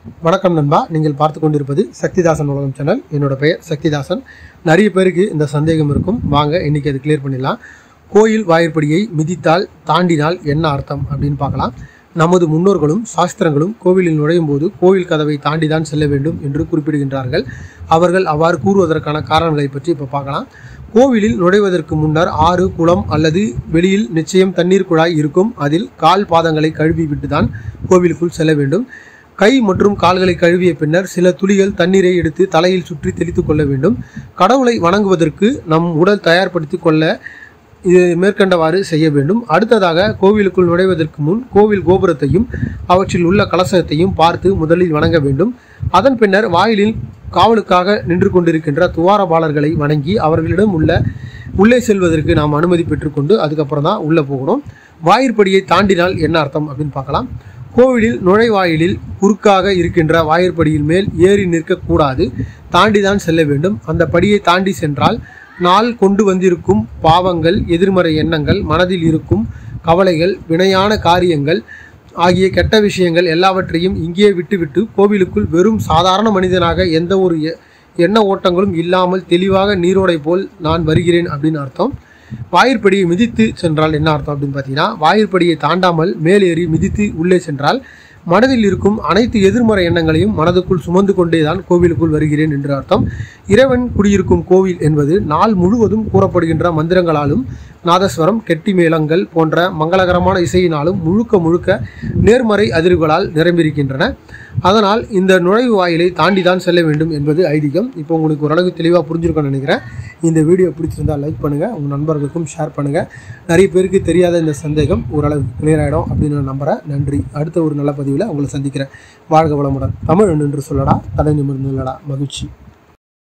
வணக்கம் நண்பா நீங்கள் பார்த்து கொண்டிருப்பது சக்திதாசன் உலகம் சேனல் என்னோட பெயர் சக்திதாசன் நிறைய பேருக்கு இந்த சந்தேகம் இருக்கும் வாங்க இன்னைக்கு அது கிளியர் பண்ணிடலாம் கோயில் வாயிற்படியை மிதித்தால் தாண்டினால் என்ன அர்த்தம் அப்படின்னு பார்க்கலாம் நமது முன்னோர்களும் சாஸ்திரங்களும் கோவிலில் நுழையும் போது கோவில் கதவை தாண்டி தான் செல்ல வேண்டும் என்று குறிப்பிடுகின்றார்கள் அவர்கள் அவ்வாறு கூறுவதற்கான காரணங்களை பற்றி இப்போ பார்க்கலாம் கோவிலில் நுழைவதற்கு முன்னர் ஆறு குளம் அல்லது வெளியில் நிச்சயம் தண்ணீர் குழாய் இருக்கும் அதில் கால் பாதங்களை கழுவி விட்டு தான் கோவிலுக்குள் செல்ல வேண்டும் கை மற்றும் கால்களை கழுவிய பின்னர் சில துளிகள் தண்ணீரை எடுத்து தலையில் சுற்றி தெளித்து கொள்ள வேண்டும் கடவுளை வணங்குவதற்கு நம் உடல் தயார்படுத்தி கொள்ள இது மேற்கண்டவாறு செய்ய வேண்டும் அடுத்ததாக கோவிலுக்குள் நுழைவதற்கு முன் கோவில் கோபுரத்தையும் அவற்றில் உள்ள கலசத்தையும் பார்த்து முதலில் வணங்க வேண்டும் அதன் பின்னர் வாயிலில் காவலுக்காக நின்று கொண்டிருக்கின்ற துவாரபாலர்களை வணங்கி அவர்களிடம் உள்ள உள்ளே செல்வதற்கு நாம் அனுமதி பெற்றுக்கொண்டு அதுக்கப்புறம் தான் உள்ளே போகணும் வாயிற்படியை தாண்டினால் என்ன அர்த்தம் அப்படின்னு பார்க்கலாம் கோவிலில் நுழைவாயிலில் குறுக்காக இருக்கின்ற வாயிற்படியின் மேல் ஏறி நிற்கக்கூடாது தாண்டிதான் செல்ல வேண்டும் அந்த படியை தாண்டி சென்றால் நாள் கொண்டு வந்திருக்கும் பாவங்கள் எதிர்மறை எண்ணங்கள் மனதில் இருக்கும் கவலைகள் வினையான காரியங்கள் ஆகிய கெட்ட விஷயங்கள் எல்லாவற்றையும் இங்கே விட்டுவிட்டு கோவிலுக்குள் வெறும் சாதாரண மனிதனாக எந்த ஒரு எ- எண்ண ஓட்டங்களும் இல்லாமல் தெளிவாக நீரோடை போல் நான் வருகிறேன் அப்படின்னு அர்த்தம் வாயிற்படியை மிதித்து சென்றால் என்ன அர்த்தம் அப்படின்னு பார்த்தீங்கன்னா வாயிற்படியை தாண்டாமல் மேலேறி மிதித்து உள்ளே சென்றால் மனதில் இருக்கும் அனைத்து எதிர்மறை எண்ணங்களையும் மனதுக்குள் சுமந்து கொண்டேதான் கோவிலுக்குள் வருகிறேன் என்று அர்த்தம் இறைவன் குடியிருக்கும் கோவில் என்பது நாள் முழுவதும் கூறப்படுகின்ற மந்திரங்களாலும் நாதஸ்வரம் கெட்டி மேளங்கள் போன்ற மங்களகரமான இசையினாலும் முழுக்க முழுக்க நேர்மறை அதிர்வுகளால் நிரம்பியிருக்கின்றன அதனால் இந்த நுழைவு வாயிலை தாண்டி தான் செல்ல வேண்டும் என்பது ஐதீகம் இப்போ உங்களுக்கு ஓரளவு தெளிவாக புரிஞ்சிருக்கும்னு நினைக்கிறேன் இந்த வீடியோ பிடிச்சிருந்தா லைக் பண்ணுங்கள் உங்கள் நண்பர்களுக்கும் ஷேர் பண்ணுங்கள் நிறைய பேருக்கு தெரியாத இந்த சந்தேகம் ஓரளவு கிளியர் ஆகிடும் அப்படின்னு நான் நம்புகிறேன் நன்றி அடுத்த ஒரு நல்ல பதிவில் உங்களை சந்திக்கிறேன் வாழ்க வளமுடன் தமிழ் என்று சொல்லடா தலை நிமிர்ந்து இல்லடா மகிழ்ச்சி